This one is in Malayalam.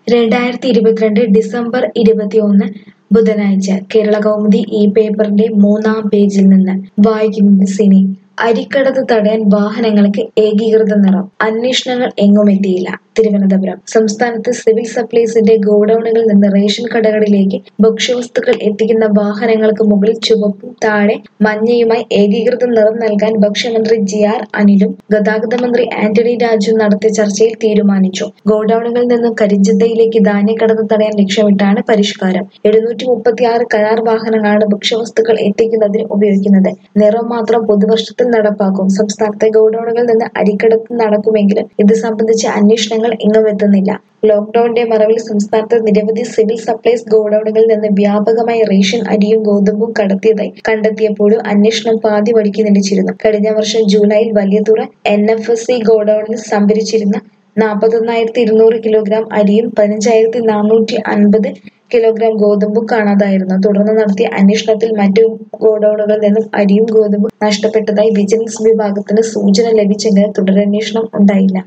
രണ്ടായിരത്തി ഇരുപത്തിരണ്ട് ഡിസംബർ ഇരുപത്തിയൊന്ന് ബുധനാഴ്ച കേരള കൗമുദി ഈ പേപ്പറിന്റെ മൂന്നാം പേജിൽ നിന്ന് വായിക്കുന്നത് സിനി അരിക്കടത്ത് തടയാൻ വാഹനങ്ങൾക്ക് ഏകീകൃത നിറം അന്വേഷണങ്ങൾ എങ്ങുമെത്തിയില്ല തിരുവനന്തപുരം സംസ്ഥാനത്ത് സിവിൽ സപ്ലൈസിന്റെ ഗോഡൌണുകളിൽ നിന്ന് റേഷൻ കടകളിലേക്ക് ഭക്ഷ്യവസ്തുക്കൾ എത്തിക്കുന്ന വാഹനങ്ങൾക്ക് മുകളിൽ ചുവപ്പും താഴെ മഞ്ഞയുമായി ഏകീകൃത നിറം നൽകാൻ ഭക്ഷ്യമന്ത്രി ജി ആർ അനിലും ഗതാഗത മന്ത്രി ആന്റണി രാജുവും നടത്തിയ ചർച്ചയിൽ തീരുമാനിച്ചു ഗോഡൌണുകളിൽ നിന്നും കരിഞ്ചന്തയിലേക്ക് ധാന്യക്കടത്ത് തടയാൻ ലക്ഷ്യമിട്ടാണ് പരിഷ്കാരം എഴുന്നൂറ്റി മുപ്പത്തിയാറ് കരാർ വാഹനങ്ങളാണ് ഭക്ഷ്യവസ്തുക്കൾ എത്തിക്കുന്നതിന് ഉപയോഗിക്കുന്നത് നിറം മാത്രം പൊതുവർഷത്തിൽ നടപ്പാക്കും സംസ്ഥാനത്തെ ഗോഡൌണുകളിൽ നിന്ന് അരിക്കടത്ത് നടക്കുമെങ്കിലും ഇത് സംബന്ധിച്ച അന്വേഷണങ്ങൾ എങ്ങും എത്തുന്നില്ല ലോക്ഡൌണിന്റെ മറവിൽ സംസ്ഥാനത്ത് നിരവധി സിവിൽ സപ്ലൈസ് ഗോഡൌണുകളിൽ നിന്ന് വ്യാപകമായി റേഷൻ അരിയും ഗോതമ്പും കടത്തിയതായി കണ്ടെത്തിയപ്പോഴും അന്വേഷണം പാതി വഴിക്ക് നിലച്ചിരുന്നു കഴിഞ്ഞ വർഷം ജൂലൈയിൽ Valiyathura N F S C ഗോഡൌണിൽ സംഭരിച്ചിരുന്ന നാൽപ്പത്തൊന്നായിരത്തി ഇരുന്നൂറ് കിലോഗ്രാം അരിയും പതിനഞ്ചായിരത്തി നാനൂറ്റി അൻപത് കിലോഗ്രാം ഗോതമ്പും കാണാതായിരുന്നു തുടർന്ന് നടത്തിയ അന്വേഷണത്തിൽ മറ്റു ഗോഡൌണുകളിൽ നിന്നും അരിയും ഗോതമ്പും നഷ്ടപ്പെട്ടതായി വിജിലൻസ് വിഭാഗത്തിന് സൂചന ലഭിച്ചെങ്കിലും തുടരന്വേഷണം ഉണ്ടായില്ല